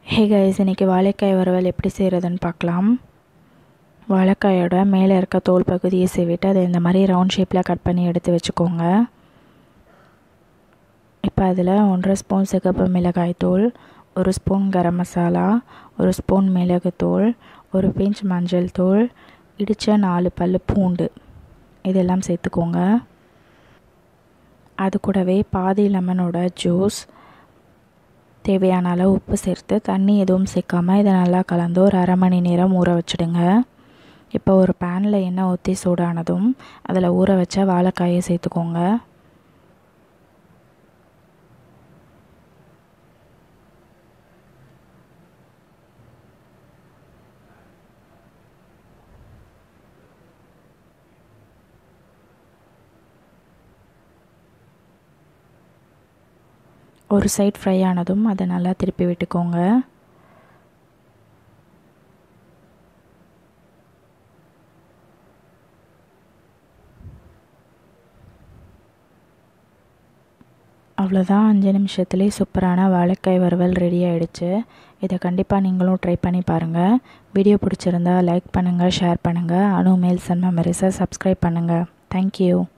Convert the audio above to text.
hey guys இன்றைக்கி வாழைக்காய் வறுவல் எப்படி செய்கிறதுன்னு பார்க்கலாம் வாழைக்காயோட மேலே இருக்க தோல் பகுதியை சீவிட்டு அதை இந்த மாதிரி ரவுண்ட் ஷேப்பில் கட் பண்ணி எடுத்து வச்சுக்கோங்க இப்போ அதில் ஒன்றரை ஸ்பூன் சிகப்பு மிளகாய் தூள் ஒரு ஸ்பூன் கரம் மசாலா ஒரு ஸ்பூன் மிளகுத்தூள் ஒரு பிஞ்ச் மஞ்சள் தூள் இடித்த நாலு பல் பூண்டு இதெல்லாம் சேர்த்துக்கோங்க அது கூடவே பாதி லெமனோட ஜூஸ் தேவையான அளவு உப்பு சேர்த்து தண்ணி எதுவும் சேர்க்காமல் இதை நல்லா கலந்து ஒரு அரை மணி நேரம் ஊற வச்சுடுங்க இப்போ ஒரு பேனில் எண்ணெய் ஊற்றி சூடானதும் அதில் ஊற வச்ச வாழைக்காயை சேர்த்துக்கோங்க ஒரு சைட் ஃப்ரை ஆனதும் அதை நல்லா திருப்பி விட்டுக்கோங்க அவ்வளோதான் அஞ்சு நிமிஷத்துலேயே சூப்பரான வாழைக்காய் வறுவல் ரெடி ஆகிடுச்சு இதை கண்டிப்பாக நீங்களும் ட்ரை பண்ணி பாருங்கள் வீடியோ பிடிச்சிருந்தா லைக் பண்ணுங்கள் ஷேர் பண்ணுங்கள் அனு மேல் சன் மெமரிஸை சப்ஸ்கிரைப் பண்ணுங்கள் தேங்க்யூ